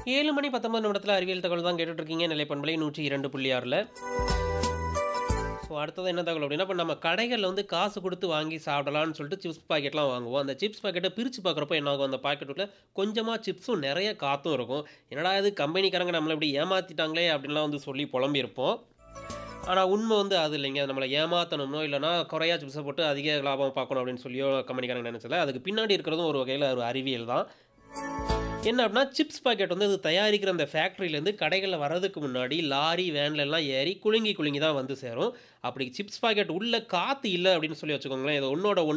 ஏழு மணி பத்தொன்பது நிமிடத்தில் அறிவியல் தகவல் தான் கேட்டுட்டு இருக்கீங்க நிலைப்பண்பலை நூற்றி இரண்டு புள்ளி ஆறில் ஸோ அடுத்தது என்ன தகவல் அப்படின்னா இப்போ நம்ம கடைகளில் வந்து காசு கொடுத்து வாங்கி சாப்பிடலாம்னு சொல்லிட்டு சிப்ஸ் பாக்கெட்லாம் வாங்குவோம் அந்த சிப்ஸ் பாக்கெட்டை பிரித்து பார்க்குறப்ப என்ன ஆகும் அந்த பாக்கெட்டுக்குள்ள கொஞ்சமாக சிப்ஸும் நிறைய காற்றும் இருக்கும் என்னடா இது கம்பெனிக்காரங்க நம்மளை இப்படி ஏமாற்றிட்டாங்களே அப்படின்லாம் வந்து சொல்லி புலம்பியிருப்போம் ஆனால் உண்மை வந்து அது இல்லைங்க நம்மளை ஏமாற்றணும்னோ இல்லைனா குறையா சிப்ஸை போட்டு அதிக லாபம் பார்க்கணும் அப்படின்னு சொல்லியோ கம்பெனிக்காரங்க நினச்சல அதுக்கு பின்னாடி இருக்கிறதும் ஒரு வகையில் ஒரு அறிவியல் தான் என்ன அப்படின்னா சிப்ஸ் பாக்கெட் வந்து இது தயாரிக்கிற அந்த ஃபேக்ட்ரியிலேருந்து கடைகளில் வர்றதுக்கு முன்னாடி லாரி வேன்ல எல்லாம் ஏறி குலுங்கி குலுங்கி தான் வந்து சேரும் அப்படி சிப்ஸ் பாக்கெட் உள்ள காற்று இல்லை அப்படின்னு சொல்லி வச்சுக்கோங்களேன் இது ஒன்னோட ஒன்று